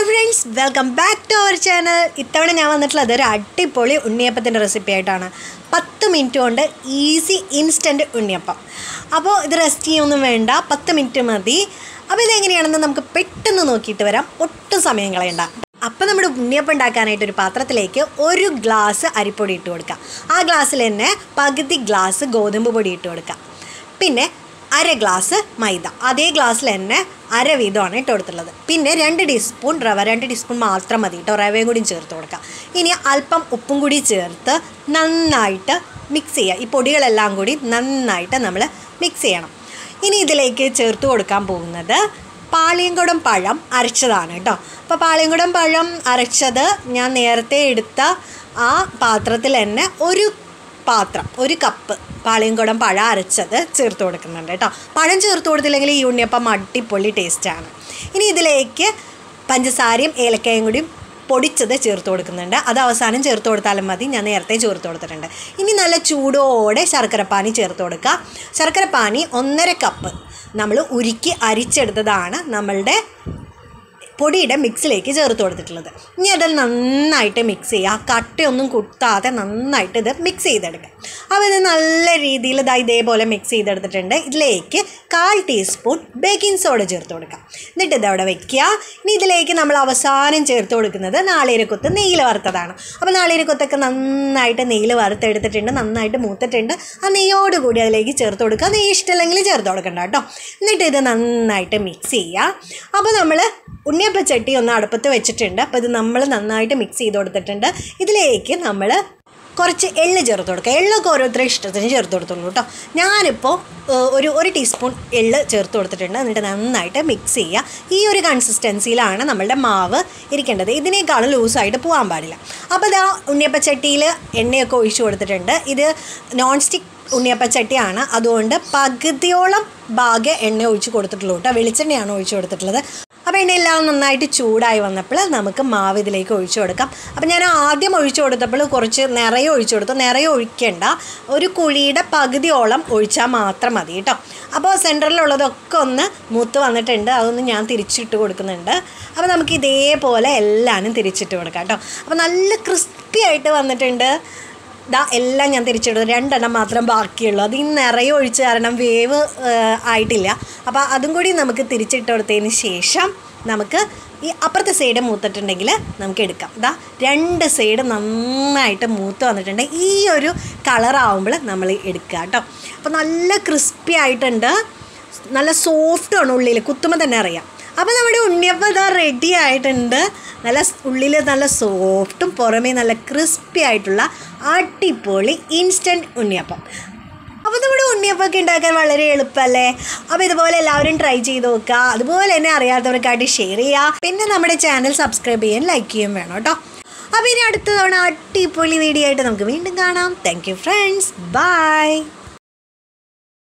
friends welcome back to our channel ഇത്തവണ ഞാൻ വന്നിട്ടുള്ളത് ഒരു അടിപൊളി ഉണ്ണിയപ്പത്തിൻ്റെ റെസിപ്പി ആയിട്ടാണ് പത്ത് മിനിറ്റ് കൊണ്ട് ഈസി ഇൻസ്റ്റൻറ്റ് ഉണ്ണിയപ്പം അപ്പോൾ ഇത് റെസ്റ്റ് ചെയ്യൊന്നും വേണ്ട പത്ത് മിനിറ്റ് മതി അപ്പോൾ ഇതെങ്ങനെയാണെന്ന് നമുക്ക് പെട്ടെന്ന് നോക്കിയിട്ട് വരാം ഒട്ടും സമയം കളയണ്ട അപ്പം നമ്മുടെ ഉണ്ണിയപ്പം ഉണ്ടാക്കാനായിട്ട് ഒരു പാത്രത്തിലേക്ക് ഒരു ഗ്ലാസ് അരിപ്പൊടി ഇട്ട് കൊടുക്കുക ആ ഗ്ലാസ്സിൽ തന്നെ പകുതി ഗ്ലാസ് ഗോതമ്പ് പൊടി ഇട്ട് കൊടുക്കുക പിന്നെ അര ഗ്ലാസ് മൈദ അതേ ഗ്ലാസ്സിൽ തന്നെ അര വീതമാണ് ഇട്ട് കൊടുത്തുള്ളത് പിന്നെ രണ്ട് ടീസ്പൂൺ റവ രണ്ട് ടീസ്പൂൺ മാത്രം മതി കേട്ടോ റവയും കൂടി ചേർത്ത് കൊടുക്കുക ഇനി അല്പം ഉപ്പും കൂടി ചേർത്ത് നന്നായിട്ട് മിക്സ് ചെയ്യുക ഈ പൊടികളെല്ലാം കൂടി നന്നായിട്ട് നമ്മൾ മിക്സ് ചെയ്യണം ഇനി ഇതിലേക്ക് ചേർത്ത് കൊടുക്കാൻ പോകുന്നത് പാളിയംകുടം പഴം അരച്ചതാണ് കേട്ടോ അപ്പോൾ പാളിയംകുടം പഴം അരച്ചത് ഞാൻ നേരത്തെ എടുത്ത ആ പാത്രത്തിൽ തന്നെ ഒരു പാത്രം ഒരു കപ്പ് പാളിയംകുടം പഴം അരച്ചത് ചേർത്ത് കൊടുക്കുന്നുണ്ട് കേട്ടോ പഴം ചേർത്ത് കൊടുത്തില്ലെങ്കിൽ ഈ ഉണ്ണിയപ്പം അടിപൊളി ടേസ്റ്റാണ് ഇനി ഇതിലേക്ക് പഞ്ചസാരയും ഏലക്കയും കൂടി പൊടിച്ചത് ചേർത്ത് കൊടുക്കുന്നുണ്ട് അത് അവസാനം ചേർത്ത് കൊടുത്താലും മതി ഞാൻ നേരത്തെ ചേർത്ത് കൊടുത്തിട്ടുണ്ട് ഇനി നല്ല ചൂടോടെ ശർക്കരപ്പാനി ചേർത്ത് കൊടുക്കുക ശർക്കരപ്പാനി ഒന്നര കപ്പ് നമ്മൾ ഉരുക്കി അരിച്ചെടുത്തതാണ് നമ്മളുടെ പൊടിയുടെ മിക്സിലേക്ക് ചേർത്ത് കൊടുത്തിട്ടുള്ളത് ഇനി അത് നന്നായിട്ട് മിക്സ് ചെയ്യുക കട്ടയൊന്നും കുത്താതെ നന്നായിട്ട് ഇത് മിക്സ് ചെയ്തെടുക്കുക അപ്പോൾ ഇത് നല്ല രീതിയിൽ ഇതാ ഇതേപോലെ മിക്സ് ചെയ്തെടുത്തിട്ടുണ്ട് ഇതിലേക്ക് കാൽ ടീസ്പൂൺ ബേക്കിംഗ് സോഡ ചേർത്ത് കൊടുക്കുക എന്നിട്ട് ഇതവിടെ വെക്കുക ഇനി ഇതിലേക്ക് നമ്മൾ അവസാനം ചേർത്ത് കൊടുക്കുന്നത് നാളികേരക്കൊത്ത് നെയ്യിൽ വറുത്തതാണ് അപ്പോൾ നാളികേരക്കൊത്തൊക്കെ നന്നായിട്ട് നെയ്യിൽ വറുത്തെടുത്തിട്ടുണ്ട് നന്നായിട്ട് മൂത്തിട്ടുണ്ട് ആ നെയ്യോട് കൂടി അതിലേക്ക് ചേർത്ത് കൊടുക്കുക നെയ്യ് ഇഷ്ടമല്ലെങ്കിൽ ചേർത്ത് കൊടുക്കണ്ട കേട്ടോ എന്നിട്ട് ഇത് നന്നായിട്ട് മിക്സ് ചെയ്യുക അപ്പോൾ നമ്മൾ ഉണ്ണിയപ്പച്ചട്ടി ഒന്ന് അടുപ്പത്ത് വെച്ചിട്ടുണ്ട് അപ്പോൾ ഇത് നമ്മൾ നന്നായിട്ട് മിക്സ് ചെയ്ത് കൊടുത്തിട്ടുണ്ട് ഇതിലേക്ക് നമ്മൾ കുറച്ച് എള്ള് ചേർത്ത് കൊടുക്കുക എള്ളൊക്കെ ഓരോരുത്തരുടെ ഇഷ്ടത്തിന് ചേർത്ത് കൊടുത്തോളൂ കേട്ടോ ഞാനിപ്പോൾ ഏഹ്, ഒരു ഒരു ടീസ്പൂൺ എള്ള് ചേർത്ത് കൊടുത്തിട്ടുണ്ട് എന്നിട്ട് നന്നായിട്ട് മിക്സ് ചെയ്യുക ഈ ഒരു കൺസിസ്റ്റൻസിയിലാണ് നമ്മളുടെ മാവ് ഇരിക്കേണ്ടത് ഇതിനേക്കാളും ലൂസായിട്ട് പോകാൻ പാടില്ല അപ്പോൾ ഇതാ ഉണ്ണിയപ്പച്ചട്ടിയിൽ എണ്ണയൊക്കെ ഒഴിച്ചു കൊടുത്തിട്ടുണ്ട് ഇത് നോൺ സ്റ്റിക്ക് ഉണ്ണിയപ്പച്ചട്ടിയാണ് അതുകൊണ്ട് പകുതിയോളം ഭാഗം എണ്ണ ഒഴിച്ച് കൊടുത്തിട്ടുള്ളൂ കേട്ടോ വെളിച്ചെണ്ണയാണ് ഒഴിച്ച് കൊടുത്തിട്ടുള്ളത് അപ്പോൾ എണ്ണയെല്ലാം നന്നായിട്ട് ചൂടായി വന്നപ്പോൾ നമുക്ക് മാവ് ഇതിലേക്ക് ഒഴിച്ചു കൊടുക്കാം അപ്പോൾ ഞാൻ ആദ്യം ഒഴിച്ചു കൊടുത്തപ്പോൾ കുറച്ച് നിറയെ ഒഴിച്ചു കൊടുത്തു നിറയെ ഒഴിക്കേണ്ട ഒരു കുഴിയുടെ പകുതിയോളം ഒഴിച്ചാൽ മാത്രം മതി കേട്ടോ അപ്പോൾ സെൻറ്ററിലുള്ളതൊക്കെ ഒന്ന് മൂത്ത് വന്നിട്ടുണ്ട് അതൊന്ന് ഞാൻ തിരിച്ചിട്ട് കൊടുക്കുന്നുണ്ട് അപ്പോൾ നമുക്ക് ഇതേപോലെ എല്ലാനും തിരിച്ചിട്ട് കൊടുക്കാം കേട്ടോ അപ്പോൾ നല്ല ക്രിസ്പി ആയിട്ട് വന്നിട്ടുണ്ട് ദാ എല്ലാം ഞാൻ തിരിച്ചിടും രണ്ടെണ്ണം മാത്രം ബാക്കിയുള്ളൂ അത് ഈ നിറയെ ഒഴിച്ച് കാരണം വേവ് ഏഹ്, ആയിട്ടില്ല അപ്പോൾ അതും കൂടി നമുക്ക് തിരിച്ചിട്ട് കൊടുത്തതിന് ശേഷം നമുക്ക് ഈ അപ്പുറത്തെ സൈഡ് മൂത്തിട്ടുണ്ടെങ്കിൽ നമുക്ക് എടുക്കാം ദാ രണ്ട് സൈഡ് നന്നായിട്ട് മൂത്ത് വന്നിട്ടുണ്ട് ഈ ഒരു കളറാവുമ്പോൾ നമ്മൾ എടുക്കുക കേട്ടോ അപ്പോൾ നല്ല ക്രിസ്പി ആയിട്ടുണ്ട് നല്ല സോഫ്റ്റാണ് ഉള്ളിൽ കുത്തുമ്പോൾ തന്നെ അറിയാം അപ്പോൾ നമ്മുടെ ഉണ്ണിയപ്പം ഇതാ റെഡി ആയിട്ടുണ്ട് നല്ല ഉള്ളിൽ നല്ല സോഫ്റ്റും പുറമേ നല്ല ക്രിസ്പി ആയിട്ടുള്ള അടിപൊളി ഇൻസ്റ്റൻറ്റ് ഉണ്ണിയപ്പം അപ്പോൾ നമ്മുടെ ഉണ്ണിയപ്പമൊക്കെ ഉണ്ടാക്കാൻ വളരെ എളുപ്പമല്ലേ അപ്പോൾ ഇതുപോലെ എല്ലാവരും ട്രൈ ചെയ്ത് നോക്കുക അതുപോലെ തന്നെ അറിയാത്തവർക്കായിട്ട് ഷെയർ ചെയ്യുക പിന്നെ നമ്മുടെ ചാനൽ സബ്സ്ക്രൈബ് ചെയ്യാൻ ലൈക്ക് ചെയ്യാൻ വേണം കേട്ടോ അപ്പോൾ ഇനി അടുത്ത തവണ അടിപൊളി വീഡിയോ ആയിട്ട് നമുക്ക് വീണ്ടും കാണാം താങ്ക് യു ഫ്രണ്ട്സ് ബൈ